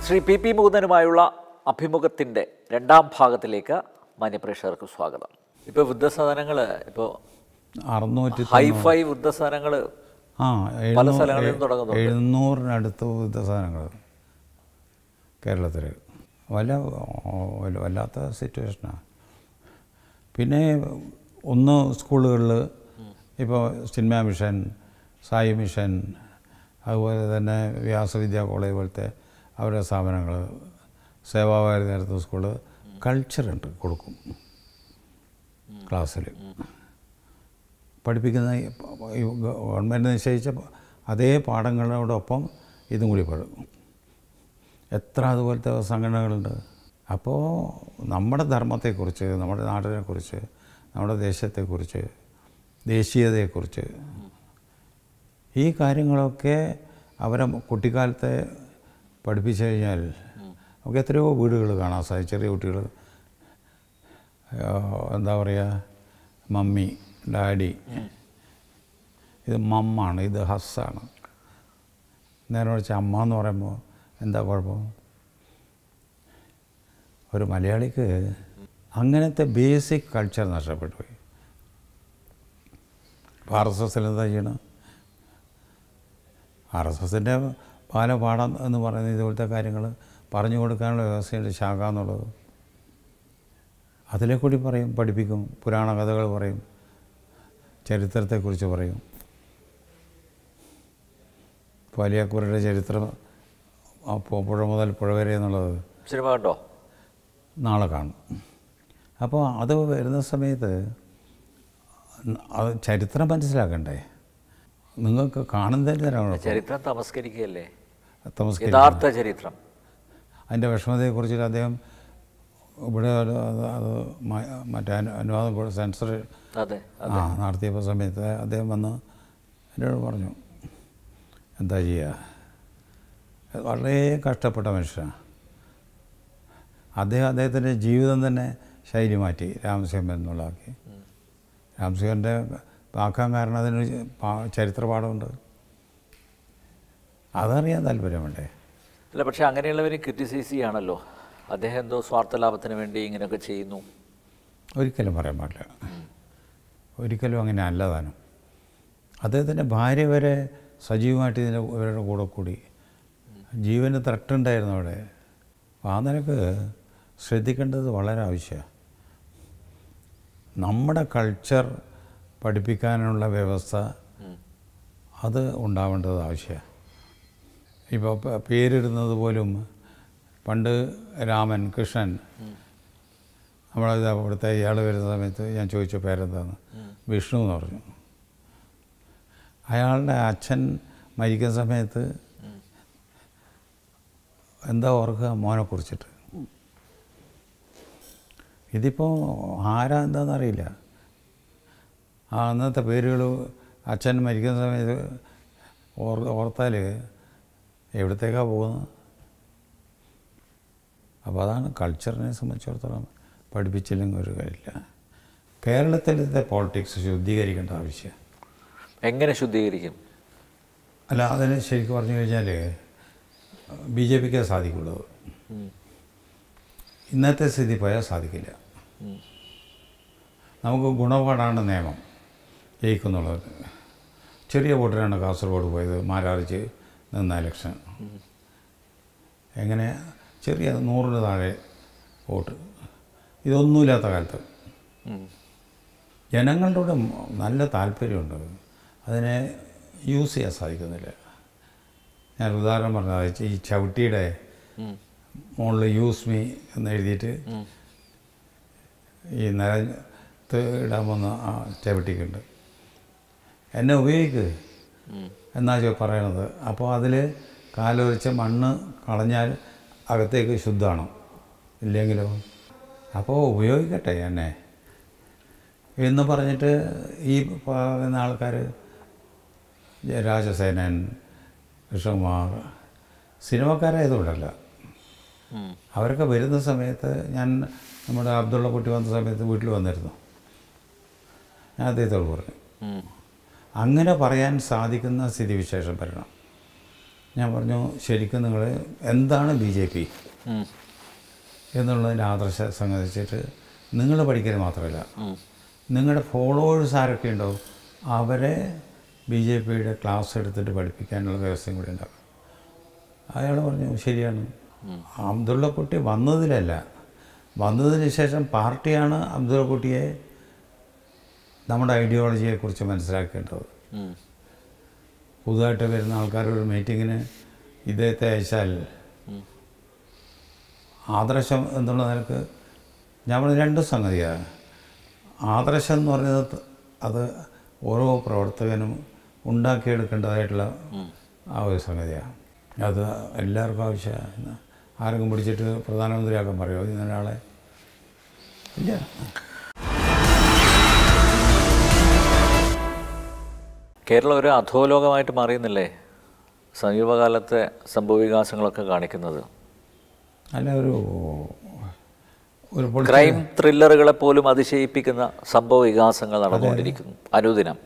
Shri P P മുകുന്ദനുമായുള്ള അഭിമുഖത്തിൻ്റെ രണ്ടാം ഭാഗത്തിലേക്ക് മാന്യപ്രേക്ഷകർക്ക് സ്വാഗതം ഇപ്പോൾ വൃദ്ധസദനങ്ങൾ ഇപ്പോൾ അറുന്നൂറ്റി ഹൈഫൈ വൃദ്ധസദനങ്ങൾ ആ പല സ്ഥലങ്ങളിലും തുടങ്ങുന്നുണ്ട്. എഴുന്നൂറിനടുത്ത് സാധനങ്ങൾ കേരളത്തിൽ വല്ല വല്ല- വല്ലാത്ത സിറ്റുവേഷനാണ് പിന്നെ ഒന്ന് സ്കൂളുകളിൽ ഇപ്പോൾ സിനിമ മിഷൻ സായി മിഷൻ അതുപോലെ തന്നെ വ്യാസവിദ്യാ കോളേജ് പോലത്തെ അവരുടെ സ്ഥാപനങ്ങൾ സേവാഭാരതി നടത്തുന്ന സ്കൂള് കൾച്ചറുണ്ട് കൊടുക്കും ക്ലാസ്സിൽ പഠിപ്പിക്കുന്ന ഈ പ- ഈ ഗ- ഗവൺമെൻറ് നിശ്ചയിച്ച പ- അതേ പാഠങ്ങളോടൊപ്പം ഇതും കൂടി പഠിക്കും എത്ര അതുപോലത്തെ സംഘടനകളുണ്ട് അപ്പോൾ നമ്മുടെ ധർമ്മത്തെക്കുറിച്ച് നമ്മുടെ നാടിനെക്കുറിച്ച് നമ്മുടെ ദേശത്തെക്കുറിച്ച് ദേശീയതയെക്കുറിച്ച് ഈ കാര്യങ്ങളൊക്കെ അവരെ കുട്ടിക്കാലത്തെ പഠിപ്പിച്ചു കഴിഞ്ഞാൽ നമുക്ക് എത്രയോ വീടുകൾ കാണാൻ സാധിക്കും ചെറിയ കുട്ടികൾ എന്താ പറയുക മമ്മി ഡാഡി ഇത് മമ്മാണ് ഇത് ഹസ്സാണ് നേരെ വെച്ച് അമ്മ എന്ന് പറയുമ്പോൾ എന്താ കുഴപ്പം ഒരു മലയാളിക്ക് അങ്ങനത്തെ ബേസിക് കൾച്ചർ നഷ്ടപ്പെട്ടു പോയി ഇപ്പോൾ ആർ എസ് എസിൽ എന്താ ചെയ്യണം ആർ എസ് എസിൻ്റെ ബാലപാഠം എന്ന് പറയുന്ന ഇതുപോലത്തെ കാര്യങ്ങൾ പറഞ്ഞു കൊടുക്കാനുള്ള വ്യവസ്ഥയുടെ ശാഖ എന്നുള്ളത് അതിലെ കൂടി പറയും പഠിപ്പിക്കും പുരാണ കഥകൾ പറയും ചരിത്രത്തെക്കുറിച്ച് പറയും വലിയാക്കൂരുടെ ചരിത്രം ആ പു- പുഴ മുതൽ പുഴ വരെ എന്നുള്ളത് സിനിമ കണ്ടോ നാളെ കാണും അപ്പോൾ അത് വരുന്ന സമയത്ത് അത് ചരിത്രം മനസ്സിലാക്കണ്ടേ നിങ്ങൾക്ക് കാണുന്നതിന് തരാണോ ചരിത്രം തമസ്കരിക്കുകയല്ലേ തമസ്കരിക്കുന്നത് യഥാർത്ഥ ചരിത്രം അതിൻ്റെ വിഷമതയെക്കുറിച്ച് അദ്ദേഹം ഇവിടെ ഒരു അത് അത് മ- മറ്റേ അനു- അനുവാദം കൂടെ സെൻസർ അതെ ആ നടത്തിയപ്പോൾ സമയത്ത് അദ്ദേഹം വന്ന് എന്നോട് പറഞ്ഞു എന്താ ചെയ്യുക വളരെ കഷ്ടപ്പെട്ട മനുഷ്യനാണ് അദ്ദേഹം അദ്ദേഹത്തിൻ്റെ ജീവിതം തന്നെ ശൈലി മാറ്റി രാമസിംഹൻ എന്നുള്ളതാക്കി രാമസിംഹൻ്റെ ആക്കാൻ കാരണം അതിനൊരു പാ- ചരിത്രപാഠമുണ്ട് അതറിയാൻ താല്പര്യമുണ്ടേ അല്ല പക്ഷെ അങ്ങനെയുള്ളവരെ ക്രിറ്റിസൈസ് ചെയ്യാണല്ലോ അദ്ദേഹം എന്തോ സ്വാർത്ഥ ലാഭത്തിന് വേണ്ടി ഇങ്ങനെയൊക്കെ ചെയ്യുന്നു ഒരിക്കലും പറയാൻ പാടില്ല ഒരിക്കലും അങ്ങനെ അല്ല താനും അദ്ദേഹത്തിൻ്റെ ഭാര്യ വരെ സജീവമായിട്ട് ഇതിൻ്റെ ഇവരുടെ കൂടെ കൂടി ജീവന് ത്രട്ടുണ്ടായിരുന്നു അവിടെ അപ്പോൾ ആ നിലക്ക് ശ്രദ്ധിക്കേണ്ടത് വളരെ ആവശ്യമാണ് നമ്മുടെ കൾച്ചർ പഠിപ്പിക്കാനുള്ള വ്യവസ്ഥ അത് ഉണ്ടാവേണ്ടത് ആവശ്യമാണ് ഇപ്പോൾ പ- പേരിടുന്നത് പോലും പണ്ട് രാമൻ കൃഷ്ണൻ നമ്മളത് അവിടുത്തെ ഇയാൾ വരുന്ന സമയത്ത് ഞാൻ ചോദിച്ച പേരെന്താന്ന് വിഷ്ണു എന്ന് പറഞ്ഞു അയാളുടെ അച്ഛൻ മരിക്കുന്ന സമയത്ത് എന്താ ഓർക്കുക മോനെക്കുറിച്ചിട്ട് ഇതിപ്പോൾ ആരാ എന്താണെന്നറിയില്ല ആ അന്നത്തെ പേരുകൾ അച്ഛൻ മരിക്കുന്ന സമയത്ത് ഓർ ഓർത്താൽ എവിടത്തേക്കാണ് പോകുന്നത് അപ്പോൾ അതാണ് കൾച്ചറിനെ സംബന്ധിച്ചിടത്തോളം പഠിപ്പിച്ചില്ലെങ്കിൽ ഒരു കാര്യമില്ല കേരളത്തിലത്തെ പോളിറ്റിക്സ് ശുദ്ധീകരിക്കേണ്ട ആവശ്യം എങ്ങനെ ശുദ്ധീകരിക്കും അല്ല അതിന് ശരിക്കും പറഞ്ഞു കഴിഞ്ഞാൽ ബി ജെ പിക്ക് സാധിക്കുള്ളൂ ഇന്നത്തെ സ്ഥിതി പോയാൽ സാധിക്കില്ല നമുക്ക് ഗുണപാടാണ് നിയമം ജയിക്കുന്നുള്ളത് ചെറിയ വോട്ടിനാണ് കാസർഗോഡ് പോയത് മാരാറിച്ച് നിന്ന ഇലക്ഷൻ എങ്ങനെ ചെറിയ നൂറിന് താഴെ വോട്ട് ഇതൊന്നുമില്ലാത്ത കാലത്ത് ജനങ്ങളുടെ കൂടെ നല്ല താല്പര്യമുണ്ട് അതിനെ യൂസ് ചെയ്യാൻ സാധിക്കുന്നില്ല ഞാൻ ഉദാഹരണം പറഞ്ഞത് ഈ ചവിട്ടിയുടെ മുകളിൽ യൂസ് മീ എന്ന് എഴുതിയിട്ട് ഈ നിലത്ത് ഇടാൻ വന്ന ആ ചവിട്ടിക്കുണ്ട് എന്നെ ഉപയോഗിക്ക് എന്നാ ചോ- പറയണത് അപ്പോൾ അതിൽ കാലൊരിച്ച മണ്ണ് കളഞ്ഞാൽ അകത്തേക്ക് ശുദ്ധമാണ് ഇല്ലെങ്കിലോ അപ്പോൾ ഉപയോഗിക്കട്ടെ എന്നെ എന്ന് പറഞ്ഞിട്ട് ഈ പറയുന്ന ആൾക്കാർ രാജസേനൻ കൃഷ്ണകുമാർ സിനിമക്കാരായതുകൊണ്ടല്ല അവരൊക്കെ വരുന്ന സമയത്ത് ഞാൻ നമ്മുടെ അബ്ദുള്ള കുട്ടി വന്ന സമയത്ത് വീട്ടിൽ വന്നിരുന്നു ഞാൻ അദ്ദേഹത്തോട് പറഞ്ഞു അങ്ങനെ പറയാൻ സാധിക്കുന്ന സ്ഥിതിവിശേഷം വരണം ഞാൻ പറഞ്ഞു ശരിക്കും നിങ്ങൾ എന്താണ് ബി ജെ പി ഉം. എന്നുള്ളതിൻ്റെ ആദർശം സംബന്ധിച്ചിട്ട് നിങ്ങൾ പഠിക്കൽ മാത്രമല്ല ഉം. നിങ്ങളുടെ ഫോളോവേഴ്സ് ആരൊക്കെ ഉണ്ടോ അവരെ ബി ജെ പിയുടെ ക്ലാസ് എടുത്തിട്ട് പഠിപ്പിക്കാനുള്ള വ്യവസ്ഥയും കൂടി ഉണ്ടാക്കും അയാൾ പറഞ്ഞു ശരിയാണ് അബ്ദുള്ളക്കുട്ടി വന്നതിലല്ല വന്നതിന് ശേഷം പാർട്ടിയാണ് അബ്ദുള്ളക്കുട്ടിയെ നമ്മുടെ ഐഡിയോളജിയെക്കുറിച്ച് മനസ്സിലാക്കേണ്ടത് ഉം. പുതുതായിട്ട് വരുന്ന ആൾക്കാരൊരു മീറ്റിങ്ങിന് ഇദ്ദേഹത്തെ അയച്ചാൽ ആദർശം എന്നുള്ള നിലക്ക് ഞാൻ പറഞ്ഞ രണ്ട് സംഗതിയാണ് ആദർശം എന്ന് പറയുന്നത് അത് ഓരോ പ്രവർത്തകനും ഉണ്ടാക്കിയെടുക്കേണ്ടതായിട്ടുള്ള ആ ഒരു സംഗതിയാണ് അത് എല്ലാവർക്കും ആവശ്യമാണ് ആരെങ്കിലും പിടിച്ചിട്ട് പ്രധാനമന്ത്രിയാക്കാൻ പറയുമോ ഇന്നൊരാളെ ഇല്ല കേരളം ഒരു അധോലോകമായിട്ട് മാറിയെന്നില്ലേ സമീപകാലത്തെ സംഭവവികാസങ്ങളൊക്കെ കാണിക്കുന്നത് അല്ല ഒരു ഒരു പൊളിറ്റി- ക്രൈം ത്രില്ലറുകളെ പോലും അതിശയിപ്പിക്കുന്ന സംഭവ വികാസങ്ങൾ നടന്നുകൊണ്ടിരിക്കുന്നു അനുദിനം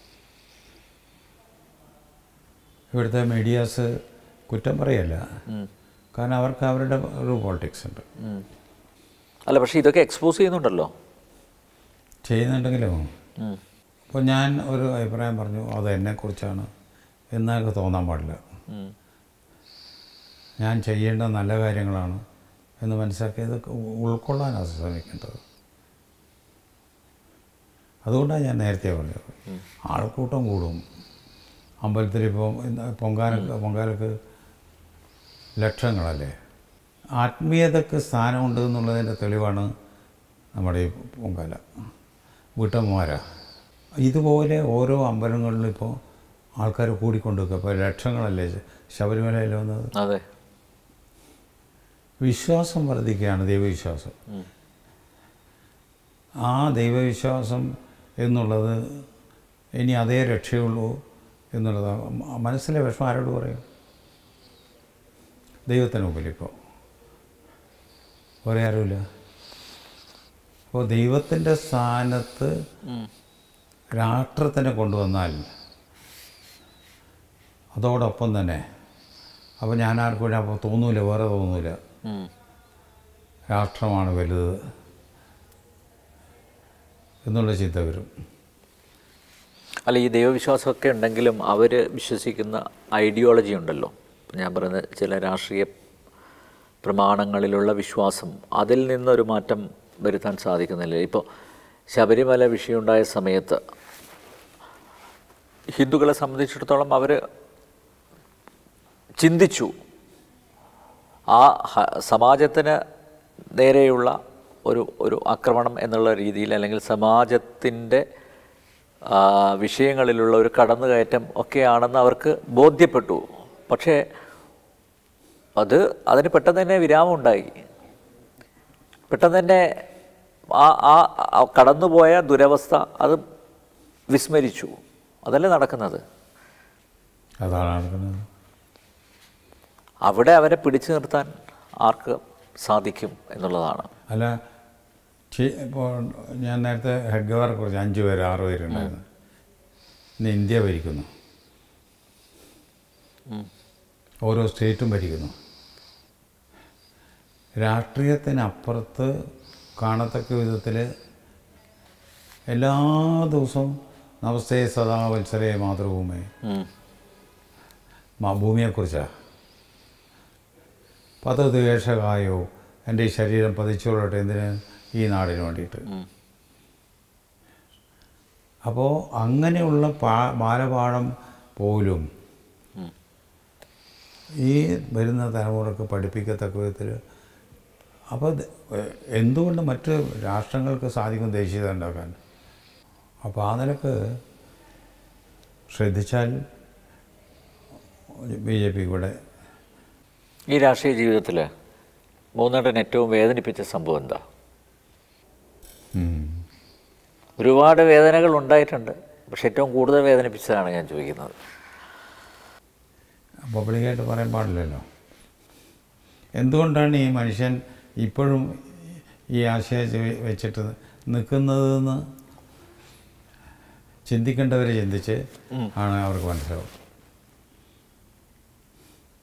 ഇവിടുത്തെ മീഡിയാസ് കുറ്റം പറയല്ല ഉം. കാരണം അവർക്ക് അവരുടെ ഒരു പോളിറ്റിക്സ് ഉണ്ട് ഉം. അല്ല പക്ഷേ ഇതൊക്കെ എക്സ്പോസ് ചെയ്യുന്നുണ്ടല്ലോ ചെയ്യുന്നുണ്ടെങ്കിലും ഉം. അപ്പോൾ ഞാൻ ഒരു അഭിപ്രായം പറഞ്ഞു അത് എന്നെക്കുറിച്ചാണ് എന്നൊക്കെ തോന്നാൻ പാടില്ല ഉം. ഞാൻ ചെയ്യേണ്ട നല്ല കാര്യങ്ങളാണ് എന്ന് മനസ്സിലാക്കി ഇതൊക്കെ ഉ- ഉൾക്കൊള്ളാനാണ് ശ്രമിക്കേണ്ടത് അതുകൊണ്ടാണ് ഞാൻ നേരത്തെ പറഞ്ഞത് ആൾക്കൂട്ടം കൂടും അമ്പലത്തിൽ ഇപ്പോൾ പൊങ്കാലക്ക് പൊങ്കാലക്ക് ലക്ഷങ്ങളല്ലേ ആത്മീയതക്ക് സ്ഥാനമുണ്ട് എന്നുള്ളതിൻ്റെ തെളിവാണ് നമ്മുടെ ഈ പൊങ്കാല വീട്ടമ്മമാരാ ഇതുപോലെ ഓരോ അമ്പലങ്ങളിലും ഇപ്പോൾ ആൾക്കാർ കൂടിക്കൊണ്ടിരിക്കുക ഇപ്പോൾ ലക്ഷങ്ങളല്ലേ ശബരിമലയിൽ വന്നത് അതെ വിശ്വാസം വർദ്ധിക്കുകയാണ് ദൈവവിശ്വാസം ഉം. ആ ദൈവവിശ്വാസം എന്നുള്ളത് ഇനി അതേ രക്ഷയുള്ളൂ എന്നുള്ളത് മ- മനസ്സിലെ വിഷമം ആരോട് പറയും ദൈവത്തിന് മുമ്പിൽ ഇപ്പോൾ വേറെ ആരുമില്ല അപ്പോൾ ദൈവത്തിൻ്റെ സ്ഥാനത്ത് ഉം. രാഷ്ട്രത്തിനെ കൊണ്ടുവന്നാൽ അതോടൊപ്പം തന്നെ അപ്പോൾ ഞാൻ ആർക്കും അപ്പോൾ തോന്നൂല വേറെ തോന്നൂല ഉം. രാഷ്ട്രമാണ് വലുത് എന്നുള്ള ചിന്ത വരും അല്ല ഈ ദൈവവിശ്വാസമൊക്കെ ഉണ്ടെങ്കിലും അവർ വിശ്വസിക്കുന്ന ഐഡിയോളജി ഉണ്ടല്ലോ ഞാൻ പറയുന്നത് ചില രാഷ്ട്രീയ പ്രമാണങ്ങളിലുള്ള വിശ്വാസം അതിൽ നിന്നൊരു മാറ്റം വരുത്താൻ സാധിക്കുന്നില്ല ഇപ്പോൾ ശബരിമല വിഷയമുണ്ടായ സമയത്ത് ഹിന്ദുക്കളെ സംബന്ധിച്ചിടത്തോളം അവർ ചിന്തിച്ചു ആ ഹ- സമാജത്തിന് നേരെയുള്ള ഒരു ഒരു ആക്രമണം എന്നുള്ള രീതിയിൽ അല്ലെങ്കിൽ സമാജത്തിൻ്റെ ആ, വിഷയങ്ങളിലുള്ള ഒരു കടന്നുകയറ്റം ഒക്കെയാണെന്ന് അവർക്ക് ബോധ്യപ്പെട്ടു പക്ഷേ അത് അതിന് പെട്ടെന്ന് തന്നെ വിരാമം ഉണ്ടായി പെട്ടെന്ന് തന്നെ ആ ആ ആ കടന്നുപോയ ദുരവസ്ഥ അത് വിസ്മരിച്ചു അതല്ലേ നടക്കുന്നത് അതാണ് നടക്കുന്നത് അവിടെ അവരെ പിടിച്ചു നിർത്താൻ ആർക്ക് സാധിക്കും എന്നുള്ളതാണ് അല്ല ചി- ഇപ്പോൾ ഞാൻ നേരത്തെ ഹെഡ് ഗവറെ കുറിച്ച് അഞ്ച് പേര് ആറ് പേരുണ്ടായിരുന്നു ഇന്ന് ഇന്ത്യ ഭരിക്കുന്നു ഓരോ സ്റ്റേറ്റും ഭരിക്കുന്നു രാഷ്ട്രീയത്തിനപ്പുറത്ത് കാണത്തക്ക വിധത്തിൽ എല്ലാ ദിവസവും നമസ്തേ സദാ വത്സരേ മാതൃഭൂമി ഉം. മാ- ഭൂമിയെക്കുറിച്ചാണ് പത ദ്വേഷകായോ എൻ്റെ ഈ ശരീരം പതിച്ചോളട്ടെ എന്തിന് ഈ നാടിന് വേണ്ടിയിട്ട് ഉം. അപ്പോൾ അങ്ങനെയുള്ള പാ ബാലപാഠം പോലും ഉം. ഈ വരുന്ന തലമുറക്ക് പഠിപ്പിക്കത്തക്ക വിധത്തിൽ അപ്പോൾ ഇത് എന്തുകൊണ്ട് മറ്റ് രാഷ്ട്രങ്ങൾക്ക് സാധിക്കും ദേശീയത ഉണ്ടാക്കാൻ അപ്പോൾ ആ നിലക്ക് ശ്രദ്ധിച്ചാൽ ബി ജെ പി ഇവിടെ ഈ രാഷ്ട്രീയ ജീവിതത്തിൽ മൂന്നേട്ടൻ ഏറ്റവും വേദനിപ്പിച്ച സംഭവം എന്താ ഉം. ഒരുപാട് വേദനകൾ ഉണ്ടായിട്ടുണ്ട് പക്ഷെ ഏറ്റവും കൂടുതൽ വേദനിപ്പിച്ചതാണ് ഞാൻ ചോദിക്കുന്നത് പബ്ലിക്കായിട്ട് പറയാൻ പാടില്ലല്ലോ എന്തുകൊണ്ടാണ് ഈ മനുഷ്യൻ ഇപ്പോഴും ഈ ആശയം ചെ- വെച്ചിട്ട് നിൽക്കുന്നതെന്ന് ചിന്തിക്കേണ്ടവർ ചിന്തിച്ച് ആണ് അവർക്ക് മനസ്സിലാവും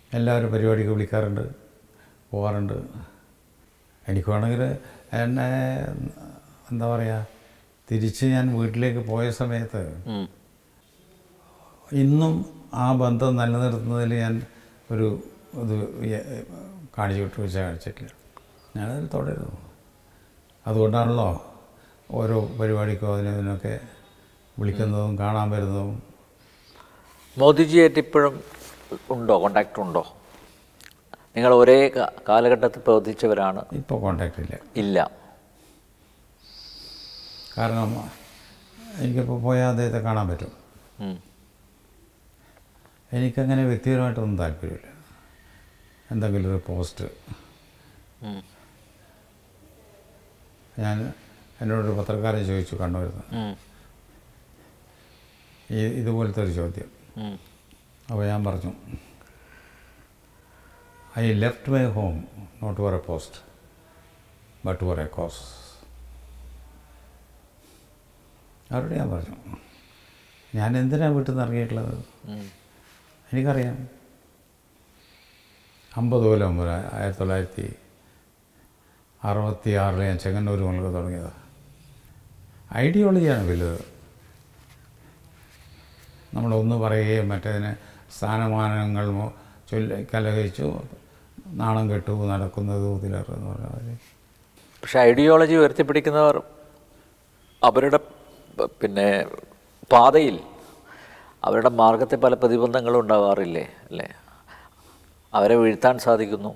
എല്ലാവരും പരിപാടിക്ക് വിളിക്കാറുണ്ട് പോകാറുണ്ട് എനിക്ക് വേണമെങ്കിൽ എന്നെ എന്താ പറയുക തിരിച്ച് ഞാൻ വീട്ടിലേക്ക് പോയ സമയത്ത് ഉം. ഇന്നും ആ ബന്ധം നിലനിർത്തുന്നതിൽ ഞാൻ ഒരു ഇത് യ- കാണിച്ചു വിട്ടു വെച്ചാൽ കാണിച്ചിട്ടില്ല ഞാനതിൽ തുടരുന്നു അതുകൊണ്ടാണല്ലോ ഓരോ പരിപാടിക്കോ അതിനും ഇതിനൊക്കെ വിളിക്കുന്നതും കാണാൻ വരുന്നതും മോദിജിയായിട്ട് ഇപ്പോഴും ഉണ്ടോ കോണ്ടാക്ട് ഉണ്ടോ നിങ്ങൾ ഒരേ കാ- കാലഘട്ടത്തിൽ പ്രവർത്തിച്ചവരാണ് ഇപ്പോൾ കോണ്ടാക്റ്റ് ഇല്ല ഇല്ല കാരണം എനിക്കിപ്പോൾ പോയാൽ അദ്ദേഹത്തെ കാണാൻ പറ്റും ഉം. എനിക്കങ്ങനെ വ്യക്തിപരമായിട്ടൊന്നും താല്പര്യമില്ല എന്തെങ്കിലും ഒരു പോസ്റ്റ് ഉം. ഞാൻ എന്നോടൊരു പത്രക്കാരൻ ചോദിച്ചു കണ്ണൂരുന്ന് ഉം. ഈ ഇതുപോലത്തെ ഒരു ചോദ്യം ഉം. അപ്പോൾ ഞാൻ പറഞ്ഞു I left my home not for a post but for a cause അവരോട് ഞാൻ പറഞ്ഞു ഞാൻ എന്തിനാണ് വീട്ടിൽ നിന്ന് ഇറങ്ങിയിട്ടുള്ളത് ഉം. എനിക്കറിയാം അമ്പത് കൊല്ലം മുമ്പ് ആയിരത്തി തൊള്ളായിരത്തി അറുപത്തി ആറിൽ ഞാൻ ചെങ്ങന്നൂർ മുതൽ തുടങ്ങിയത് ഐഡിയോളജിയാണ് വലുത് നമ്മളൊന്ന് പറയുകയും മറ്റേതിന് സ്ഥാനമാനങ്ങൾ മോ- ചൊല്ലി കലഹിച്ചു നാണം കെട്ടു നടക്കുന്നത് ഊതിലെന്ന് പറഞ്ഞാൽ പക്ഷെ ഐഡിയോളജി ഉയർത്തിപ്പിടിക്കുന്നവർ അവരുടെ പ- പിന്നെ പാതയിൽ അവരുടെ മാർഗത്തിൽ പല പ്രതിബന്ധങ്ങളും ഉണ്ടാവാറില്ലേ അല്ലേ അവരെ വീഴ്ത്താൻ സാധിക്കുന്നു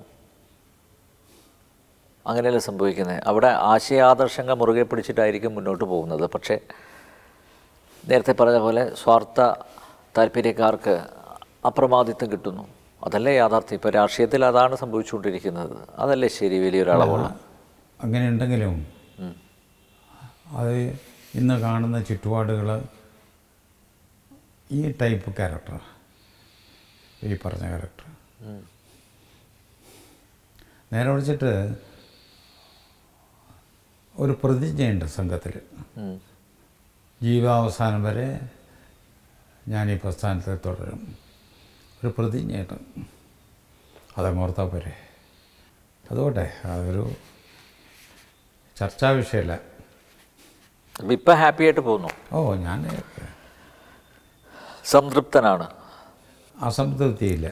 അങ്ങനെയല്ലേ സംഭവിക്കുന്നത് അവിടെ ആശയാദർശങ്ങൾ മുറുകെ പിടിച്ചിട്ടായിരിക്കും മുന്നോട്ട് പോകുന്നത് പക്ഷേ നേരത്തെ പറഞ്ഞ പോലെ സ്വാർത്ഥ താല്പര്യക്കാർക്ക് അപ്രമാദിത്വം കിട്ടുന്നു അതല്ലേ യാഥാർത്ഥ്യം ഇപ്പോൾ രാഷ്ട്രീയത്തിൽ അതാണ് സംഭവിച്ചുകൊണ്ടിരിക്കുന്നത് അതല്ലേ ശരി വലിയൊരളവുള്ള അങ്ങനെ ഉണ്ടെങ്കിലും അത് ഇന്ന് കാണുന്ന ചുറ്റുപാടുകൾ ഈ ടൈപ്പ് ക്യാരക്ടർ ഈ പറഞ്ഞ ക്യാരക്ടർ നേരെ വിളിച്ചിട്ട് ഒരു പ്രതിജ്ഞയുണ്ട് സംഘത്തിൽ ഉം. ജീവാവസാനം വരെ ഞാൻ ഈ പ്രസ്ഥാനത്തെ തുടരും ഒരു പ്രതിജ്ഞയുണ്ട് അതങ്ങോർത്താൽ പോരെ അതുകൊട്ടെ അതൊരു ചർച്ചാ വിഷയമല്ല അപ്പം ഇപ്പം ഹാപ്പി ആയിട്ട് പോകുന്നു ഓ ഞാൻ സംതൃപ്തനാണ് അസംതൃപ്തിയില്ല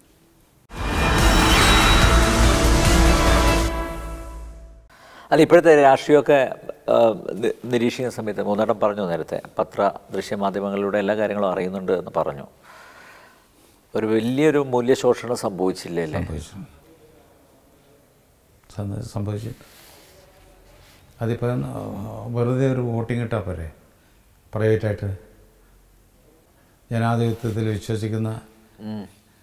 അല്ല ഇപ്പോഴത്തെ രാഷ്ട്രീയമൊക്കെ ആ, നി- നിരീക്ഷിക്കുന്ന സമയത്ത് മൂന്നേട്ടം പറഞ്ഞു നേരത്തെ പത്ര ദൃശ്യമാധ്യമങ്ങളിലൂടെ എല്ലാ കാര്യങ്ങളും അറിയുന്നുണ്ട് എന്ന് പറഞ്ഞു ഒരു വലിയൊരു മൂല്യശോഷണം സംഭവിച്ചില്ലേ അല്ലേ സംഭവിച്ചു സന്ദ- സംഭവിച്ചിട്ട് അതിപ്പോൾ വെറുതെ ഒരു വോട്ടിംഗ് ഇട്ടാൽ പോരെ പ്രൈവറ്റായിട്ട് ജനാധിപത്യത്തിൽ വിശ്വസിക്കുന്ന ഉം.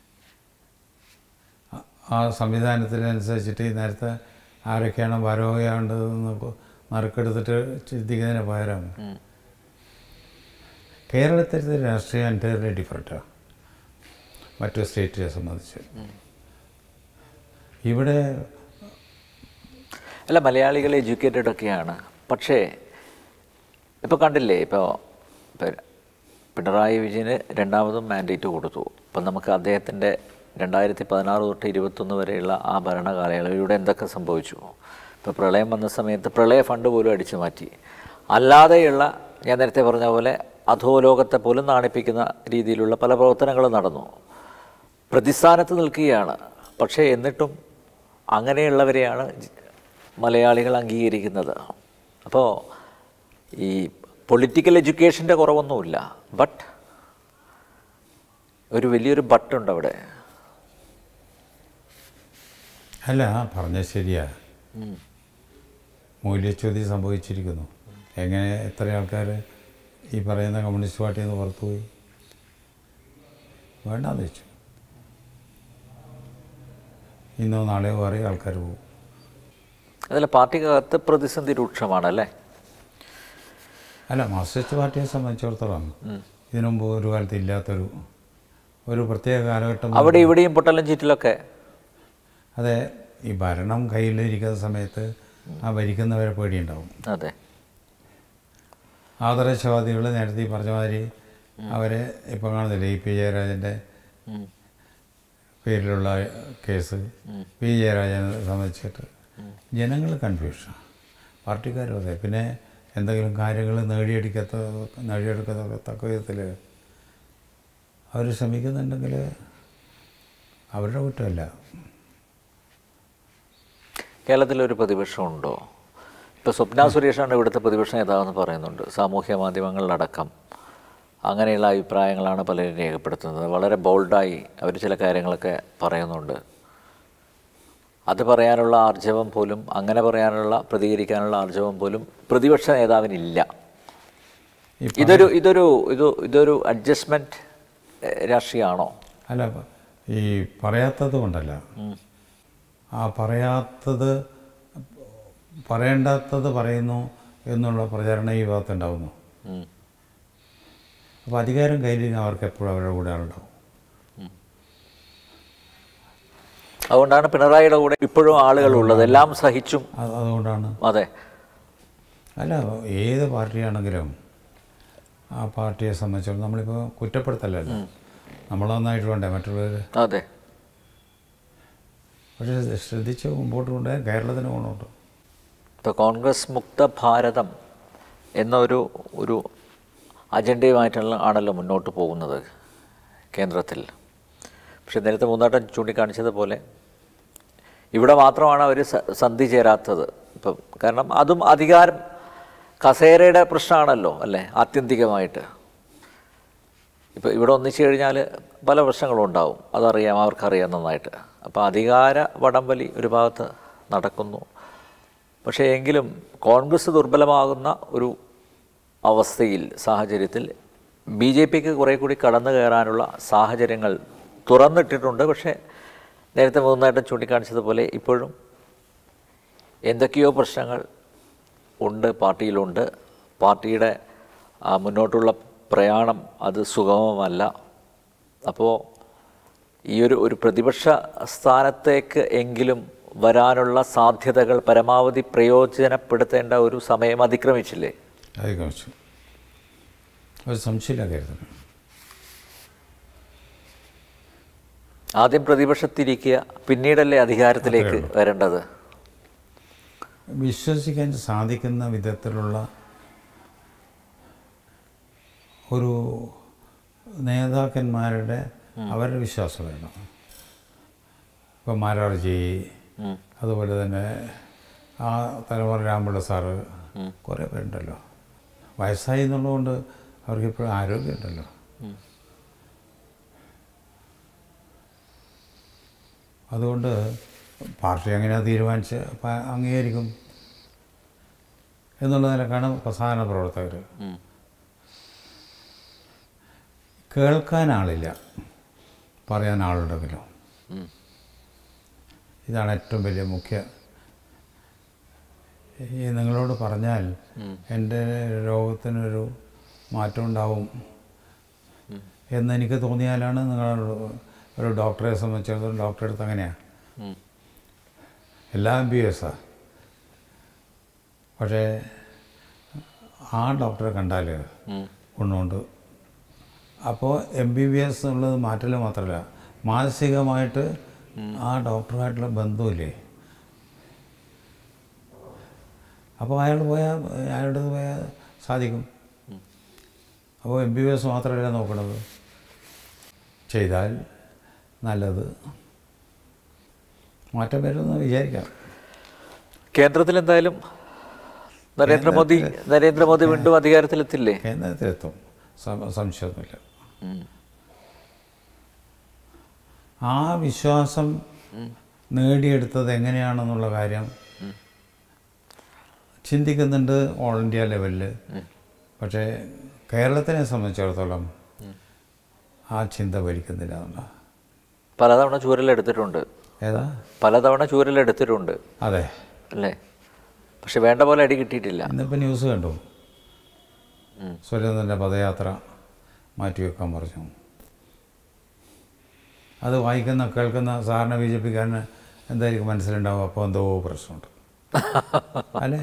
ആ- ആ സംവിധാനത്തിനനുസരിച്ചിട്ട് ഈ നേരത്തെ ആരൊക്കെയാണ് വരവുകയാണ്ടതെന്ന് ഇപ്പോൾ നറുക്കെടുത്തിട്ട് ചിന്തിക്കുന്നതിന് പകരം ഉം. കേരളത്തിലത്തെ രാഷ്ട്രീയം എൻറ്റയർലി ഡിഫറെൻറ്റാണ് മറ്റു സ്റ്റേറ്റിനെ സംബന്ധിച്ച് ഇവിടെ അല്ല മലയാളികൾ എഡ്യൂക്കേറ്റഡ് ഒക്കെയാണ് പക്ഷേ ഇപ്പോൾ കണ്ടില്ലേ ഇപ്പോൾ പിണറായി വിജയന് രണ്ടാമതും മാൻഡേറ്റ് കൊടുത്തു അപ്പം നമുക്ക് അദ്ദേഹത്തിൻ്റെ രണ്ടായിരത്തി പതിനാറ് തൊട്ട് ഇരുപത്തൊന്ന് വരെയുള്ള ആ ഭരണ കാലയളവിലൂടെ എന്തൊക്കെ സംഭവിച്ചു ഇപ്പോൾ പ്രളയം വന്ന സമയത്ത് പ്രളയ ഫണ്ട് പോലും അടിച്ചു മാറ്റി അല്ലാതെയുള്ള ഞാൻ നേരത്തെ പറഞ്ഞ പോലെ അധോലോകത്തെ പോലും നാണിപ്പിക്കുന്ന രീതിയിലുള്ള പല പ്രവർത്തനങ്ങളും നടന്നു പ്രതിസ്ഥാനത്ത് നിൽക്കുകയാണ് പക്ഷേ എന്നിട്ടും അങ്ങനെയുള്ളവരെയാണ് ജ- മലയാളികൾ അംഗീകരിക്കുന്നത് അപ്പോൾ ഈ പൊളിറ്റിക്കൽ എഡ്യൂക്കേഷൻ്റെ കുറവൊന്നുമില്ല ബട്ട് ഒരു വലിയൊരു ബട്ടുണ്ട് അവിടെ അല്ല പറഞ്ഞത് ശരിയാ മൂല്യച്യുതി സംഭവിച്ചിരിക്കുന്നു എങ്ങനെ എത്ര ആൾക്കാർ ഈ പറയുന്ന കമ്മ്യൂണിസ്റ്റ് പാർട്ടിയിൽ നിന്ന് പുറത്തുപോയി വേണ്ടാന്ന് വെച്ചു ഇന്നോ നാളെയോ പറയും ആൾക്കാർ പോകും അതല്ല പാർട്ടിക്കകത്ത് പ്രതിസന്ധി രൂക്ഷമാണല്ലേ അല്ല മാർക്സിസ്റ്റ് പാർട്ടിയെ സംബന്ധിച്ചിടത്തോളം ഇതിനു മുമ്പ് ഒരു കാലത്ത് ഇല്ലാത്തൊരു ഒരു പ്രത്യേക കാലഘട്ടം അവിടെ ഇവിടെയും പൊട്ടലും ചീറ്റിലൊക്കെ അതെ ഈ ഭരണം കയ്യിലിരിക്കുന്ന സമയത്ത് ആ ഭരിക്കുന്നവരെ പേടിയുണ്ടാവും അതെ ആദർശവാദികൾ നേരത്തെ ഈ പറഞ്ഞ മാതിരി അവരെ ഇപ്പോൾ കാണുന്നില്ല ഇ പി ജയരാജൻ്റെ ഉം. പേരിലുള്ള കേസ് പി ജയരാജനെ സംബന്ധിച്ചിട്ട് ജനങ്ങൾ കൺഫ്യൂഷൻ പാർട്ടിക്കാരും അതെ പിന്നെ എന്തെങ്കിലും കാര്യങ്ങൾ നേടിയെടുക്കത്ത നേടിയെടുക്കത്തക്ക വിധത്തിൽ അവർ ശ്രമിക്കുന്നുണ്ടെങ്കിൽ അവരുടെ കുറ്റമല്ല കേരളത്തിലൊരു പ്രതിപക്ഷമുണ്ടോ ഇപ്പോൾ സ്വപ്ന സുരേഷാണ് ഇവിടുത്തെ പ്രതിപക്ഷ നേതാവെന്ന് പറയുന്നുണ്ട് സാമൂഹ്യ മാധ്യമങ്ങളിലടക്കം അങ്ങനെയുള്ള അഭിപ്രായങ്ങളാണ് പലരും രേഖപ്പെടുത്തുന്നത് വളരെ ബോൾഡായി അവർ ചില കാര്യങ്ങളൊക്കെ പറയുന്നുണ്ട് അത് പറയാനുള്ള ആർജവം പോലും അങ്ങനെ പറയാനുള്ള പ്രതികരിക്കാനുള്ള ആർജവം പോലും പ്രതിപക്ഷ നേതാവിനില്ല ഈ ഇതൊരു ഇതൊരു ഇത് ഇതൊരു അഡ്ജസ്റ്റ്മെൻറ്റ് രാഷ്ട്രീയമാണോ അല്ല ഈ പറയാത്തത് കൊണ്ടല്ല ആ പറയാത്തത് പറയേണ്ടാത്തത് പറയുന്നു എന്നുള്ള പ്രചരണം ഈ ഭാഗത്തുണ്ടാവുന്നു ഉം. അപ്പോൾ അധികാരം കയ്യിൽ അവർക്ക് എപ്പോഴും അവരുടെ കൂടെ ആളുണ്ടാവും അതുകൊണ്ടാണ് പിണറായിയുടെ കൂടെ ഇപ്പോഴും ആളുകൾ ഉള്ളത് എല്ലാം സഹിച്ചും അത് അതുകൊണ്ടാണ് അതെ അല്ല ഏത് പാർട്ടിയാണെങ്കിലും ആ പാർട്ടിയെ സംബന്ധിച്ചിടത്തോളം നമ്മളിപ്പോൾ കുറ്റപ്പെടുത്തല്ലല്ലോ നമ്മൾ നന്നായിട്ട് വേണ്ടേ മറ്റുള്ളവർ അതെ പക്ഷേ ശ്രദ്ധിച്ച് മുമ്പോട്ട് കൊണ്ടുപോയാൽ കേരളത്തിന് ഗുണമുണ്ട് ഇപ്പോൾ കോൺഗ്രസ് മുക്ത ഭാരതം എന്നൊരു ഒരു അജണ്ടയുമായിട്ടുള്ള ആണല്ലോ മുന്നോട്ട് പോകുന്നത് കേന്ദ്രത്തിൽ പക്ഷെ നേരത്തെ മൂന്നാട്ടം ചൂണ്ടിക്കാണിച്ചതുപോലെ ഇവിടെ മാത്രമാണ് അവർ സന്ധി ചേരാത്തത് ഇപ്പം കാരണം അതും അധികാരം കസേരയുടെ പ്രശ്നമാണല്ലോ അല്ലേ ആത്യന്തികമായിട്ട് ഇപ്പോൾ ഇവിടെ ഒന്നിച്ചു കഴിഞ്ഞാൽ പല പ്രശ്നങ്ങളും ഉണ്ടാവും അതറിയാം അവർക്കറിയാം നന്നായിട്ട് അപ്പോൾ അധികാര വടംവലി ഒരു ഭാഗത്ത് നടക്കുന്നു പക്ഷേ എങ്കിലും കോൺഗ്രസ് ദുർബലമാകുന്ന ഒരു അവസ്ഥയിൽ സാഹചര്യത്തിൽ ബി ജെ പിക്ക് കുറേ കൂടി കടന്നു കയറാനുള്ള സാഹചര്യങ്ങൾ തുറന്നിട്ടിട്ടുണ്ട് പക്ഷേ നേരത്തെ മൂന്നായിട്ടും ചൂണ്ടിക്കാണിച്ചതുപോലെ ഇപ്പോഴും എന്തൊക്കെയോ പ്രശ്നങ്ങൾ ഉണ്ട് പാർട്ടിയിലുണ്ട് പാർട്ടിയുടെ ആ, മുന്നോട്ടുള്ള പ്രയാണം അത് സുഗമമല്ല അപ്പോൾ ഈ ഒരു ഒരു പ്രതിപക്ഷ സ്ഥാനത്തേക്ക് എങ്കിലും വരാനുള്ള സാധ്യതകൾ പരമാവധി പ്രയോജനപ്പെടുത്തേണ്ട ഒരു സമയം അതിക്രമിച്ചില്ലേ അതിക്രമിച്ചു ഒരു സംശയമില്ല കരുതുന്നു ആദ്യം പ്രതിപക്ഷത്തിരിക്കുക പിന്നീടല്ലേ അധികാരത്തിലേക്ക് വരേണ്ടത് വിശ്വസിക്കാൻ സാധിക്കുന്ന വിധത്തിലുള്ള ഒരു നേതാക്കന്മാരുടെ അവരുടെ വിശ്വാസം വേണം ഇപ്പം മാരാർജി ഉം. അതുപോലെ തന്നെ ആ തലമുറ രാമപിള്ള സാറ് കുറേ പേരുണ്ടല്ലോ വയസ്സായി എന്നുള്ളതുകൊണ്ട് അവർക്ക് ഇപ്പോഴും ആരോഗ്യമുണ്ടല്ലോ അതുകൊണ്ട് പാർട്ടി എങ്ങനെയാണ് തീരുമാനിച്ച് പ- അംഗീകരിക്കും എന്നുള്ള നിലക്കാണ് പ്രധാന പ്രവർത്തകർ ഉം. കേൾക്കാൻ ആളില്ല പറയാൻ ആളുണ്ടെങ്കിലും ഉം. ഇതാണ് ഏറ്റവും വലിയ മുഖ്യ ഈ നിങ്ങളോട് പറഞ്ഞാൽ എൻ്റെ രോഗത്തിനൊരു മാറ്റം ഉണ്ടാവും എന്നെനിക്ക് തോന്നിയാലാണ് നിങ്ങൾ ഒരു ഡോക്ടറെ സംബന്ധിച്ചിടത്തോളം ഡോക്ടറെ അടുത്ത് അങ്ങനെയാണ് ഉം. എല്ലാം എം ബി എസാണ് പക്ഷേ ആ ഡോക്ടറെ കണ്ടാൽ ഉം. ഗുണമുണ്ട് അപ്പോൾ എം ബി ബി എസ് എന്നുള്ളത് മാറ്റൽ മാത്രമല്ല മാനസികമായിട്ട് ആ ഡോക്ടറുമായിട്ടുള്ള ബന്ധമില്ലേ അപ്പോൾ അയാൾ പോയാൽ അയാളുടെ പോയാൽ സാധിക്കും അപ്പോൾ എം ബി ബി എസ് മാത്രമല്ല നോക്കണത് ചെയ്താൽ നല്ലത് മാറ്റം വരുമെന്ന് വിചാരിക്കാം കേന്ദ്രത്തിൽ എന്തായാലും നരേന്ദ്രമോദി നരേന്ദ്രമോദി വീണ്ടും അധികാരത്തിലെത്തില്ലേ കേന്ദ്രത്തിലെത്തും സം- സംശയമൊന്നുമില്ല ഉം. ആ വിശ്വാസം നേടിയെടുത്തത് എങ്ങനെയാണെന്നുള്ള കാര്യം ചിന്തിക്കുന്നുണ്ട് ഓൾ ഇന്ത്യ ലെവലിൽ പക്ഷേ കേരളത്തിനെ സംബന്ധിച്ചിടത്തോളം ആ ചിന്ത ഭരിക്കുന്നില്ല എന്നുള്ള പലതവണ ചൂരലെടുത്തിട്ടുണ്ട് ഏതാ പലതവണ ചൂരലെടുത്തിട്ടുണ്ട് അതെ അല്ലേ പക്ഷെ വേണ്ട പോലെ അടി കിട്ടിയിട്ടില്ല ഇന്നിപ്പോൾ ന്യൂസ് കണ്ടു ഉം. സുരേന്ദ്രൻ്റെ പദയാത്ര മാറ്റിവെക്കാൻ പറഞ്ഞു അത് വായിക്കുന്ന കേൾക്കുന്ന സാധാരണ ബി ജെ പിക്കാരന് എന്തായിരിക്കും മനസ്സിലുണ്ടാവും അപ്പോൾ എന്തോ പ്രശ്നമുണ്ട് അല്ലേ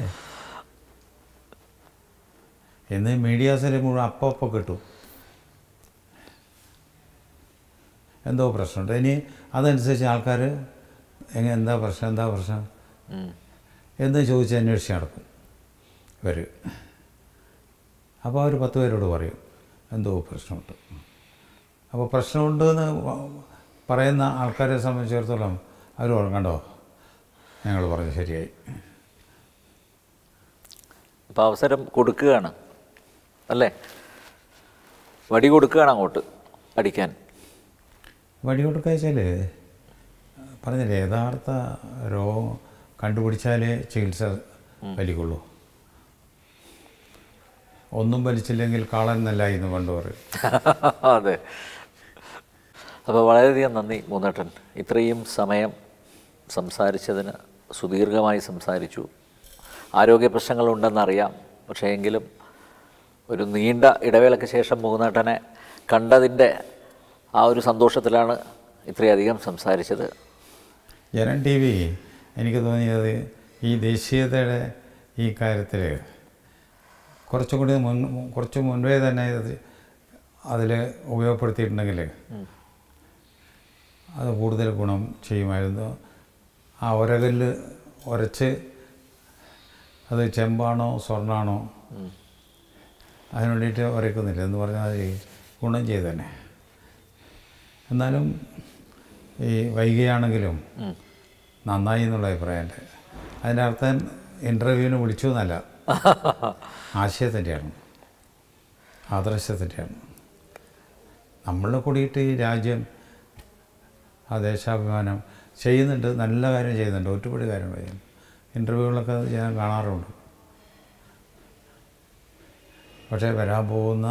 ഇന്ന് മീഡിയാസിൽ മുഴുവൻ അപ്പം അപ്പം കിട്ടും എന്തോ പ്രശ്നമുണ്ട് ഇനി അതനുസരിച്ച് ആൾക്കാർ എങ്ങനെ എന്താ പ്രശ്നം എന്താ പ്രശ്നം ഉം. എന്ന് ചോദിച്ച് അന്വേഷിച്ച് നടക്കും ഇവർ അപ്പോൾ അവർ പത്ത് പേരോട് പറയും എന്തോ പ്രശ്നമുണ്ട് അപ്പോൾ പ്രശ്നമുണ്ട് എന്ന് വ- പറയുന്ന ആൾക്കാരെ സംബന്ധിച്ചിടത്തോളം അവർ പറയും, കണ്ടോ ഞങ്ങൾ പറഞ്ഞു ശരിയായി അപ്പോൾ അവസരം കൊടുക്കുകയാണ് അല്ലേ വടി കൊടുക്കുകയാണ് അങ്ങോട്ട് അടിക്കാൻ വടി കൊടുക്കുക വെച്ചാൽ പറഞ്ഞില്ലേ യഥാർത്ഥ രോഗം കണ്ടുപിടിച്ചാലേ ചികിത്സ വലിക്കുള്ളൂ ഒന്നും വലിച്ചില്ലെങ്കിൽ കാളൻ എന്നല്ല എന്ന് പണ്ട് പറയും അതെ അപ്പോൾ വളരെയധികം നന്ദി മൂന്നേട്ടൻ ഇത്രയും സമയം സംസാരിച്ചതിന് സുദീർഘമായി സംസാരിച്ചു ആരോഗ്യ പ്രശ്നങ്ങളുണ്ടെന്നറിയാം പക്ഷേ എങ്കിലും ഒരു നീണ്ട ഇടവേളയ്ക്ക് ശേഷം മൂന്നേട്ടനെ കണ്ടതിൻ്റെ ആ ഒരു സന്തോഷത്തിലാണ് ഇത്രയധികം സംസാരിച്ചത് ജനൻ ടി വി എനിക്ക് തോന്നിയത് ഈ ദേശീയതയുടെ ഈ കാര്യത്തിൽ കുറച്ചും കൂടി മുൻ കുറച്ച് മുൻപേ തന്നെ ഇത് അതിൽ ഉപയോഗപ്പെടുത്തിയിട്ടുണ്ടെങ്കിൽ അത് കൂടുതൽ ഗുണം ചെയ്യുമായിരുന്നു ആ ഒരകല്ല് ഉരച്ച് അത് ചെമ്പാണോ സ്വർണ്ണാണോ അതിന് വേണ്ടിയിട്ട് ഉരയ്ക്കുന്നില്ല എന്ന് പറഞ്ഞാൽ അത് ഗുണം ചെയ്ത് തന്നെ എന്നാലും ഈ വൈകിയാണെങ്കിലും നന്നായി എന്നുള്ള അഭിപ്രായമുണ്ട് അതിൻ്റെ അർത്ഥം ഇൻ്റർവ്യൂവിന് വിളിച്ചു എന്നല്ല ആശയത്തിൻ്റെയാണ് ആദർശത്തിൻ്റെയാണ് നമ്മൾ കൂടിയിട്ട് ഈ രാജ്യം ആ ദേശാഭിമാനം ചെയ്യുന്നുണ്ട് നല്ല കാര്യം ചെയ്യുന്നുണ്ട് ഒറ്റപ്പെടി കാര്യം ചെയ്യുന്നു ഇൻ്റർവ്യൂകളൊക്കെ ഞാൻ കാണാറുണ്ട് പക്ഷേ വരാൻ പോകുന്ന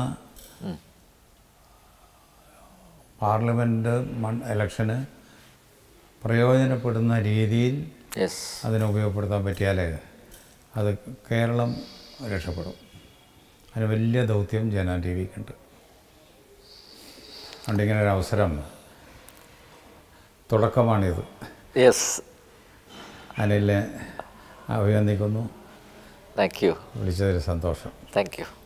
പാർലമെൻറ്റ് മൺ ഇലക്ഷന് പ്രയോജനപ്പെടുന്ന രീതിയിൽ യെസ് അതിനെ ഉപയോഗപ്പെടുത്താൻ പറ്റിയാൽ അത് കേരളം രക്ഷപ്പെടും അതിന് വലിയ ദൗത്യം ജന ടി വിക്കുണ്ട് അതുകൊണ്ട് ഇങ്ങനെ ഒരു അവസരം തുടക്കമാണിത് യെസ് അനിലിനെ അഭിനന്ദിക്കുന്നു താങ്ക് യു വിളിച്ചതിൽ സന്തോഷം താങ്ക് യു